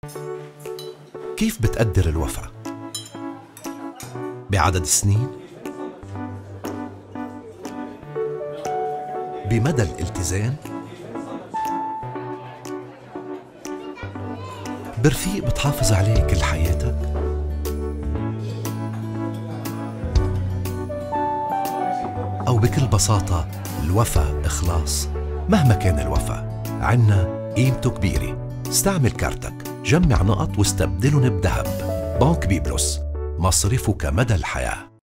كيف بتقدر الوفاء؟ بعدد السنين؟ بمدى الالتزام؟ برفيق بتحافظ عليه كل حياتك؟ أو بكل بساطة الوفا إخلاص مهما كان الوفا عنا قيمته كبيرة استعمل كارتك جمع نقط واستبدلهم بذهب بنك بيبلس مصرفك مدى الحياه